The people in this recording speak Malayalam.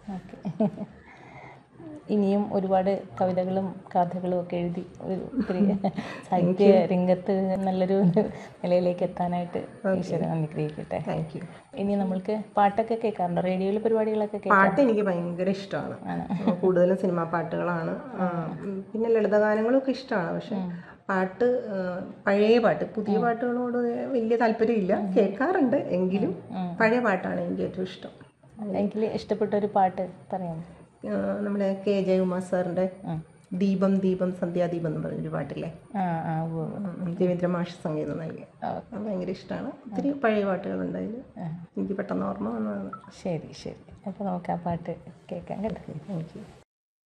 ഓക്കെ ഇനിയും ഒരുപാട് കവിതകളും കഥകളും ഒക്കെ എഴുതി ഒരു ഒരു സാഹിത്യ രംഗത്ത് നല്ലൊരു നിലയിലേക്ക് എത്താനായിട്ട് ഈശ്വരൻ അനുഗ്രഹിക്കട്ടെ താങ്ക് യു ഇനി നമ്മൾക്ക് പാട്ടൊക്കെ കേൾക്കാറുണ്ടോ റേഡിയോയിൽ പരിപാടികളൊക്കെ കേൾക്കാം പാട്ട് എനിക്ക് ഭയങ്കര ഇഷ്ടമാണ് കൂടുതലും സിനിമാ പാട്ടുകളാണ് ആ, ഉം, പിന്നെ ലളിതഗാനങ്ങളൊക്കെ ഇഷ്ടമാണ് പക്ഷെ പാട്ട് ആ, പഴയ പാട്ട് പുതിയ പാട്ടുകളോട് വലിയ താല്പര്യമില്ല കേൾക്കാറുണ്ട് എങ്കിലും പഴയ പാട്ടാണ് എനിക്ക് ഏറ്റവും ഇഷ്ടം എങ്കിൽ ഇഷ്ടപ്പെട്ട ഒരു പാട്ട് പറയാം ആ, നമ്മുടെ കെ ജയകുമാർ സാറിൻ്റെ ദീപം ദീപം സന്ധ്യാദീപം എന്ന് പറഞ്ഞൊരു പാട്ടില്ലേ ആ ആ ഉവ്വ് ഉവ്വ്. ഉം, രവീന്ദ്ര മാഷ് സംഗീതം നൽകി അത് ഭയങ്കര ഇഷ്ടമാണ് ഒത്തിരി പഴയ പാട്ടുകളുണ്ട് അതിൽ എനിക്ക് പെട്ടെന്ന് ഓർമ്മ വന്നതാണ് ശരി ശരി അപ്പോൾ നമുക്ക് ആ പാട്ട് കേൾക്കാം കേട്ടോ താങ്ക് യു